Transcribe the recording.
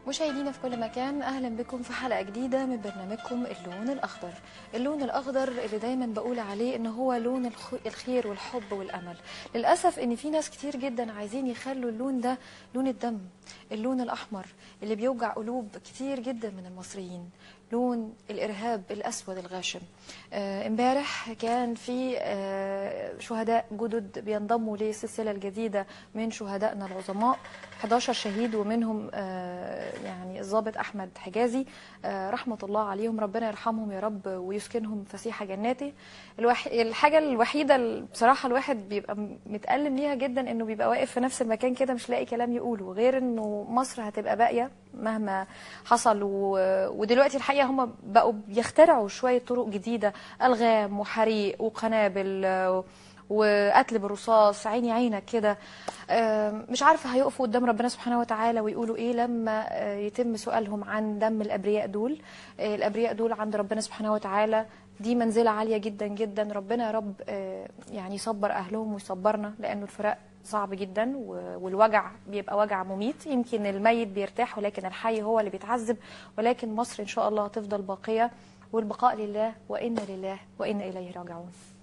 مشاهدينا في كل مكان اهلا بكم في حلقه جديده من برنامجكم اللون الاخضر اللون الاخضر اللي دايما بقول عليه ان هو لون الخ- الخير والحب والامل للاسف ان في ناس كتير جدا عايزين يخلوا اللون ده لون الدم اللون الاحمر اللي بيوجع قلوب كتير جدا من المصريين لون الارهاب الاسود الغاشم آه، امبارح كان في آه، شهداء جدد بينضموا للسلسله الجديده من شهدائنا العظماء 11 شهيد ومنهم آه، يعني الضابط احمد حجازي آه، رحمه الله عليهم ربنا يرحمهم يا رب ويسكنهم فسيح جناته الوح... الحاجه الوحيده اللي بصراحه الواحد بيبقى م- متالم ليها جدا انه بيبقى واقف في نفس المكان كده مش لاقي كلام يقوله غير انه مصر هتبقى باقيه مهما حصل و... ودلوقتي الحقيقه هم بقوا بيخترعوا شويه طرق جديده الغام وحريق وقنابل آه، وقتل بالرصاص عيني عينك كده آم، مش عارفه هيقفوا قدام ربنا سبحانه وتعالى ويقولوا ايه لما آه، يتم سؤالهم عن دم الابرياء دول آه، الابرياء دول عند ربنا سبحانه وتعالى دي منزله عاليه جدا جدا ربنا يا رب آه، يعني يصبر اهلهم ويصبرنا لانه الفراق صعب جدا و- والوجع بيبقى وجع مميت يمكن الميت بيرتاح ولكن الحي هو اللي بيتعذب ولكن مصر ان شاء الله هتفضل باقيه والبقاء لله وانا لله وانا اليه راجعون